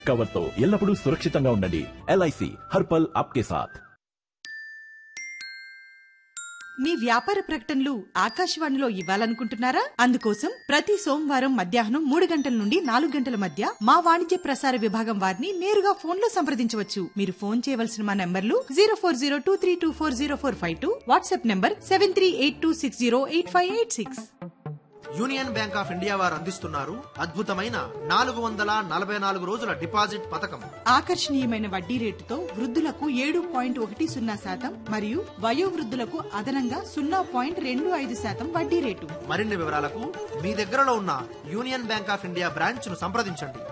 cover తో ఎల్లప్పుడూ సురక్షితంగా ఉండండి ఎల్ఐసి హర్పల్ ఆప్కే సాథ్ మీ వ్యాపార ప్రకటనలు ఆకాశవాణిలో ఇవ్వాలనుకుంటున్నారా అందుకోసం ప్రతి సోమవారం మధ్యాహ్నం మూడు గంటల నుండి నాలుగు గంటల మధ్య మా వాణిజ్య ప్రసార విభాగం వారిని నేరుగా ఫోన్ లో సంప్రదించవచ్చు మీరు ఫోన్ చేయవలసిన మా నంబర్లు zero four zero two three two four zero four five two WhatsApp number seven three eight two six zero eight five eight six union bank of India వారు అందిస్తున్నారు అద్భుతమైన నాలుగు వందల నలభై నాలుగు రోజుల డిపాజిట్ పథకం ఆకర్షణీయమైన వడ్డీ రేటుతో వృద్ధులకు ఏడు పాయింట్ ఒకటి సున్నా శాతం మరియు వయోవృద్ధులకు అదనంగా సున్నా పాయింట్ రెండు ఐదు శాతం వడ్డీ రేటు మరిన్ని వివరాలకు మీ దగ్గరలో ఉన్న union bank of India branch ను సంప్రదించండి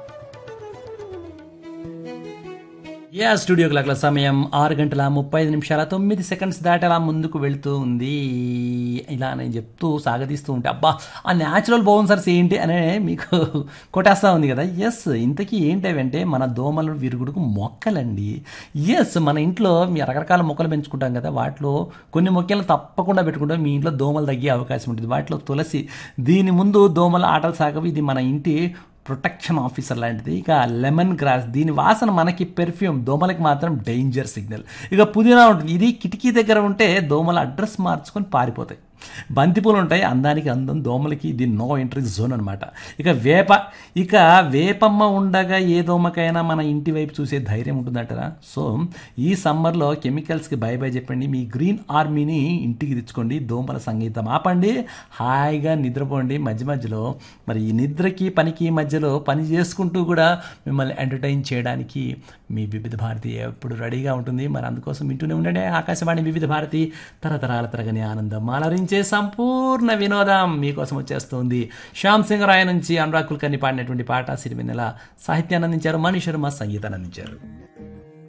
యా స్టూడియో క్లాక్ల సమయం ఆరు గంటల ముప్పై ఐదు నిమిషాల తొమ్మిది సెకండ్స్ దాటి అలా ముందుకు వెళుతూ ఉంది ఇలా నేను చెప్తూ సాగదీస్తూ ఉంటే అబ్బా ఆ న్యాచురల్ బౌన్సర్స్ ఏంటి అనే మీకు కొట్టేస్తా ఉంది కదా ఎస్ ఇంతకీ ఏంటంటే మన దోమలు విరుగుడుకు మొక్కలండి ఎస్ మన ఇంట్లో మీ రకరకాల మొక్కలు పెంచుకుంటాం కదా వాటిలో కొన్ని మొక్కలు తప్పకుండా పెట్టుకుంటాం మీ ఇంట్లో దోమలు తగ్గే అవకాశం ఉంటుంది వాటిలో తులసి దీని ముందు దోమల ఆటలు సాగవు ఇది మన ఇంటి ప్రొటెక్షన్ ఆఫీసర్ లాంటిది ఇక లెమన్ గ్రాస్ దీని వాసన మనకి పెర్ఫ్యూమ్ దోమలకి మాత్రం డేంజర్ సిగ్నల్ ఇక పుదీనా ఉంటుంది ఇది కిటికీ దగ్గర ఉంటే దోమల అడ్రస్ మార్చుకొని పారిపోతాయి బంతిపూలు ఉంటాయి అందానికి అందం దోమలకి ఇది నో ఎంట్రీ జోన్ అనమాట ఇక వేప ఇక వేపమ్మ ఉండగా ఏ దోమకైనా మన ఇంటి వైపు చూసే ధైర్యం ఉంటుందంటారా సో ఈ సమ్మర్లో కెమికల్స్కి బై బై చెప్పండి మీ గ్రీన్ ఆర్మీని ఇంటికి తెచ్చుకోండి దోమల సంగీతం ఆపండి హాయిగా నిద్రపోండి మధ్య మధ్యలో మరి ఈ నిద్రకి పనికి మధ్యలో పని చేసుకుంటూ కూడా మిమ్మల్ని ఎంటర్టైన్ చేయడానికి మీ వివిధ భారతి ఎప్పుడు రెడీగా ఉంటుంది మరి అందుకోసం వింటూనే ఉండండి ఆకాశవాణి వివిధ భారతి తరతరాల తరగని ఆనందం అలరించే సంపూర్ణ వినోదం మీకోసం వచ్చేస్తుంది శ్యామ్ సింగ్ రాయ్ నుంచి అనురాగ్ కుల్కర్ని పాడినటువంటి పాట సిరివెన్నెల సాహిత్యాన్ని అందించారు మణి శర్మ సంగీతాన్ని అందించారు